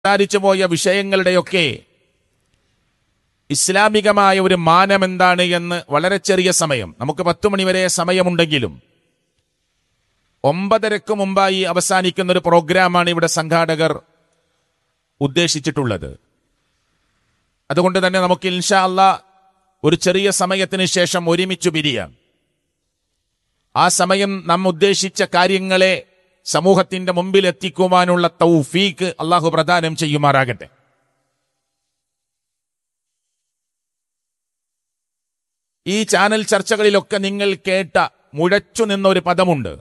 സംസാരിച്ചു പോയ വിഷയങ്ങളുടെയൊക്കെ ഇസ്ലാമികമായ ഒരു മാനം എന്താണ് എന്ന് വളരെ ചെറിയ സമയം നമുക്ക് പത്തു മണിവരെ സമയമുണ്ടെങ്കിലും ഒമ്പതരക്ക് മുമ്പായി അവസാനിക്കുന്ന ഒരു പ്രോഗ്രാമാണ് ഇവിടെ സംഘാടകർ ഉദ്ദേശിച്ചിട്ടുള്ളത് അതുകൊണ്ട് തന്നെ നമുക്ക് ഇൻഷാ അല്ല ഒരു ചെറിയ സമയത്തിന് ശേഷം ഒരുമിച്ച് പിരിയാം ആ സമയം നാം ഉദ്ദേശിച്ച കാര്യങ്ങളെ സമൂഹത്തിന്റെ മുമ്പിൽ എത്തിക്കുവാനുള്ള തൗഫീക്ക് അള്ളാഹു പ്രദാനം ചെയ്യുമാറാകട്ടെ ഈ ചാനൽ ചർച്ചകളിലൊക്കെ നിങ്ങൾ കേട്ട മുഴച്ചു നിന്ന ഒരു പദമുണ്ട്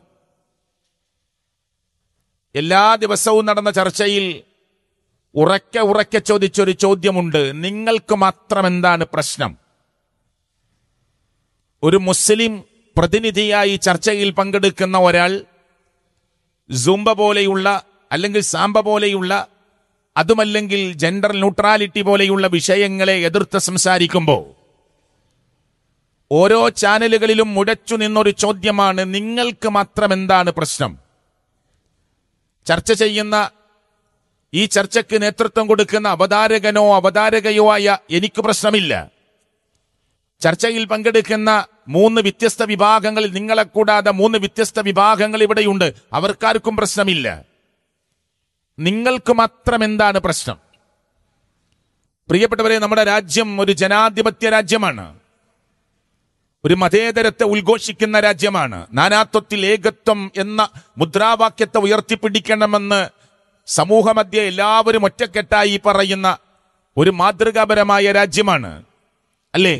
എല്ലാ ദിവസവും നടന്ന ചർച്ചയിൽ ഉറക്കെ ഉറക്കെ ചോദിച്ചൊരു ചോദ്യമുണ്ട് നിങ്ങൾക്ക് മാത്രം എന്താണ് പ്രശ്നം ഒരു മുസ്ലിം പ്രതിനിധിയായി ചർച്ചയിൽ പങ്കെടുക്കുന്ന ഒരാൾ സുംബ പോലെയുള്ള അല്ലെങ്കിൽ സാമ്പ പോലെയുള്ള അതുമല്ലെങ്കിൽ ജെൻഡർ ന്യൂട്രാലിറ്റി പോലെയുള്ള വിഷയങ്ങളെ എതിർത്ത് സംസാരിക്കുമ്പോൾ ഓരോ ചാനലുകളിലും മുഴച്ചു നിന്നൊരു ചോദ്യമാണ് നിങ്ങൾക്ക് മാത്രം എന്താണ് പ്രശ്നം ചർച്ച ചെയ്യുന്ന ഈ ചർച്ചയ്ക്ക് നേതൃത്വം കൊടുക്കുന്ന അവതാരകനോ അവതാരകയോ ആയ എനിക്ക് പ്രശ്നമില്ല ചർച്ചയിൽ പങ്കെടുക്കുന്ന മൂന്ന് വ്യത്യസ്ത വിഭാഗങ്ങളിൽ നിങ്ങളെ കൂടാതെ മൂന്ന് വ്യത്യസ്ത വിഭാഗങ്ങൾ ഇവിടെയുണ്ട് അവർക്കാർക്കും പ്രശ്നമില്ല നിങ്ങൾക്ക് മാത്രം എന്താണ് പ്രശ്നം പ്രിയപ്പെട്ടവരെ നമ്മുടെ രാജ്യം ഒരു ജനാധിപത്യ രാജ്യമാണ് ഒരു മതേതരത്തെ ഉദ്ഘോഷിക്കുന്ന രാജ്യമാണ് നാനാത്വത്തിൽ ഏകത്വം എന്ന മുദ്രാവാക്യത്തെ ഉയർത്തിപ്പിടിക്കണമെന്ന് സമൂഹമധ്യ എല്ലാവരും ഒറ്റക്കെട്ടായി പറയുന്ന ഒരു മാതൃകാപരമായ രാജ്യമാണ് അല്ലേ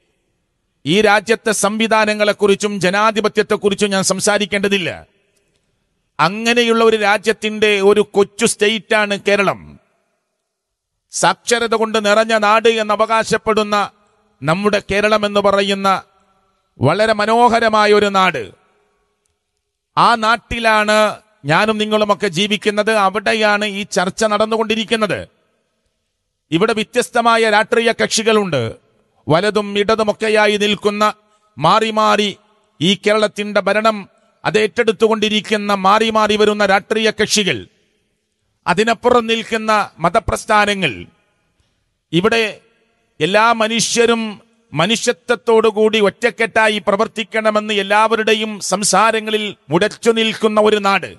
ഈ രാജ്യത്തെ സംവിധാനങ്ങളെക്കുറിച്ചും ജനാധിപത്യത്തെക്കുറിച്ചും ഞാൻ സംസാരിക്കേണ്ടതില്ല അങ്ങനെയുള്ള ഒരു രാജ്യത്തിന്റെ ഒരു കൊച്ചു സ്റ്റേറ്റാണ് കേരളം സാക്ഷരത കൊണ്ട് നിറഞ്ഞ നാട് എന്ന് അവകാശപ്പെടുന്ന നമ്മുടെ കേരളം എന്ന് പറയുന്ന വളരെ മനോഹരമായ ഒരു നാട് ആ നാട്ടിലാണ് ഞാനും നിങ്ങളുമൊക്കെ ജീവിക്കുന്നത് അവിടെയാണ് ഈ ചർച്ച നടന്നുകൊണ്ടിരിക്കുന്നത് ഇവിടെ വ്യത്യസ്തമായ രാഷ്ട്രീയ കക്ഷികളുണ്ട് വലതും ഇടതുമൊക്കെയായി നിൽക്കുന്ന മാറി മാറി ഈ കേരളത്തിന്റെ ഭരണം അത് ഏറ്റെടുത്തുകൊണ്ടിരിക്കുന്ന മാറി മാറി വരുന്ന രാഷ്ട്രീയ കക്ഷികൾ അതിനപ്പുറം നിൽക്കുന്ന മതപ്രസ്ഥാനങ്ങൾ ഇവിടെ എല്ലാ മനുഷ്യരും മനുഷ്യത്വത്തോടുകൂടി ഒറ്റക്കെട്ടായി പ്രവർത്തിക്കണമെന്ന് എല്ലാവരുടെയും സംസാരങ്ങളിൽ മുടച്ചു നിൽക്കുന്ന ഒരു നാട്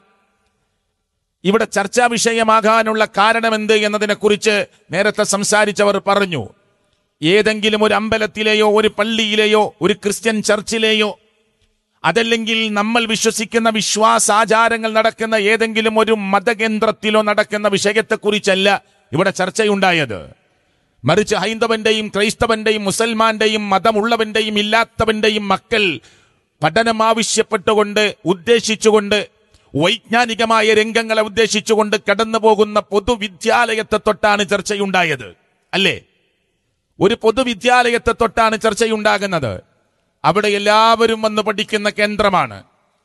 ഇവിടെ ചർച്ചാ വിഷയമാകാനുള്ള കാരണമെന്ത് എന്നതിനെക്കുറിച്ച് നേരത്തെ സംസാരിച്ചവർ പറഞ്ഞു ഏതെങ്കിലും ഒരു അമ്പലത്തിലെയോ ഒരു പള്ളിയിലെയോ ഒരു ക്രിസ്ത്യൻ ചർച്ചിലെയോ അതല്ലെങ്കിൽ നമ്മൾ വിശ്വസിക്കുന്ന വിശ്വാസാചാരങ്ങൾ നടക്കുന്ന ഏതെങ്കിലും ഒരു മതകേന്ദ്രത്തിലോ നടക്കുന്ന വിഷയത്തെക്കുറിച്ചല്ല ഇവിടെ ചർച്ചയുണ്ടായത് മറിച്ച് ഹൈന്ദവന്റെയും ക്രൈസ്തവന്റെയും മുസൽമാന്റെയും മതമുള്ളവന്റെയും ഇല്ലാത്തവന്റെയും മക്കൾ പഠനം ആവശ്യപ്പെട്ടുകൊണ്ട് ഉദ്ദേശിച്ചുകൊണ്ട് വൈജ്ഞാനികമായ രംഗങ്ങളെ ഉദ്ദേശിച്ചുകൊണ്ട് കടന്നു പോകുന്ന പൊതുവിദ്യാലയത്തെ തൊട്ടാണ് ചർച്ചയുണ്ടായത് അല്ലേ ഒരു പൊതുവിദ്യാലയത്തെ തൊട്ടാണ് ചർച്ചയുണ്ടാകുന്നത് അവിടെ എല്ലാവരും വന്ന് പഠിക്കുന്ന കേന്ദ്രമാണ്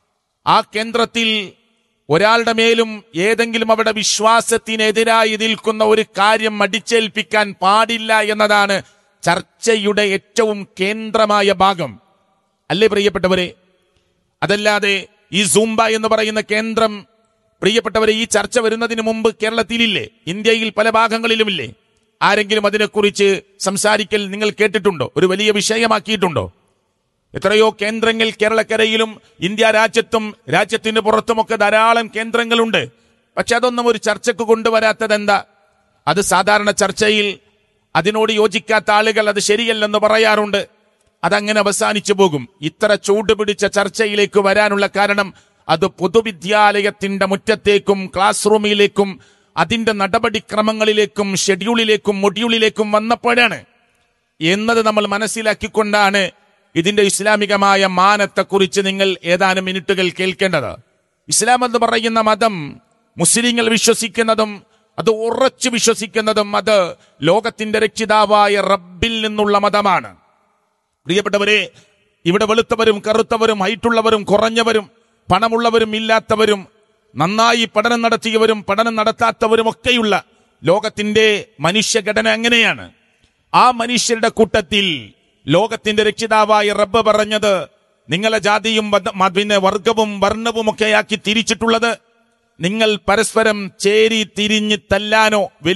ആ കേന്ദ്രത്തിൽ ഒരാളുടെ മേലും ഏതെങ്കിലും അവിടെ വിശ്വാസത്തിനെതിരായി നിൽക്കുന്ന ഒരു കാര്യം അടിച്ചേൽപ്പിക്കാൻ പാടില്ല എന്നതാണ് ചർച്ചയുടെ ഏറ്റവും കേന്ദ്രമായ ഭാഗം അല്ലേ പ്രിയപ്പെട്ടവരെ അതല്ലാതെ ഈ സൂംബ എന്ന് പറയുന്ന കേന്ദ്രം പ്രിയപ്പെട്ടവരെ ഈ ചർച്ച വരുന്നതിന് മുമ്പ് കേരളത്തിലില്ലേ ഇന്ത്യയിൽ പല ഭാഗങ്ങളിലുമില്ലേ ആരെങ്കിലും അതിനെക്കുറിച്ച് സംസാരിക്കൽ നിങ്ങൾ കേട്ടിട്ടുണ്ടോ ഒരു വലിയ വിഷയമാക്കിയിട്ടുണ്ടോ എത്രയോ കേന്ദ്രങ്ങൾ കേരളക്കരയിലും ഇന്ത്യ രാജ്യത്തും രാജ്യത്തിന് പുറത്തുമൊക്കെ ധാരാളം കേന്ദ്രങ്ങളുണ്ട് പക്ഷെ അതൊന്നും ഒരു ചർച്ചക്ക് കൊണ്ടുവരാത്തത് എന്താ അത് സാധാരണ ചർച്ചയിൽ അതിനോട് യോജിക്കാത്ത ആളുകൾ അത് ശരിയല്ലെന്ന് പറയാറുണ്ട് അതങ്ങനെ അവസാനിച്ചു പോകും ഇത്ര ചൂടുപിടിച്ച ചർച്ചയിലേക്ക് വരാനുള്ള കാരണം അത് പൊതുവിദ്യാലയത്തിന്റെ മുറ്റത്തേക്കും ക്ലാസ് റൂമിലേക്കും അതിന്റെ നടപടിക്രമങ്ങളിലേക്കും ഷെഡ്യൂളിലേക്കും മൊഡ്യൂളിലേക്കും വന്നപ്പോഴാണ് എന്നത് നമ്മൾ മനസ്സിലാക്കിക്കൊണ്ടാണ് ഇതിന്റെ ഇസ്ലാമികമായ മാനത്തെക്കുറിച്ച് നിങ്ങൾ ഏതാനും മിനിറ്റുകൾ കേൾക്കേണ്ടത് ഇസ്ലാം എന്ന് പറയുന്ന മതം മുസ്ലിങ്ങൾ വിശ്വസിക്കുന്നതും അത് ഉറച്ചു വിശ്വസിക്കുന്നതും അത് ലോകത്തിന്റെ രക്ഷിതാവായ റബ്ബിൽ നിന്നുള്ള മതമാണ് പ്രിയപ്പെട്ടവരെ ഇവിടെ വെളുത്തവരും കറുത്തവരും ഹൈറ്റുള്ളവരും കുറഞ്ഞവരും പണമുള്ളവരും ഇല്ലാത്തവരും നന്നായി പഠനം നടത്തിയവരും പഠനം നടത്താത്തവരും ഒക്കെയുള്ള ലോകത്തിന്റെ മനുഷ്യഘടന അങ്ങനെയാണ് ആ മനുഷ്യരുടെ കൂട്ടത്തിൽ ലോകത്തിന്റെ രക്ഷിതാവായ റബ്ബ് പറഞ്ഞത് നിങ്ങളെ ജാതിയും വധ- മ- പിന്നെ വർഗവും വർണ്ണവും ഒക്കെയാക്കി തിരിച്ചിട്ടുള്ളത് നിങ്ങൾ പരസ്പരം ചേരി തിരിഞ്ഞ് തല്ലാനോ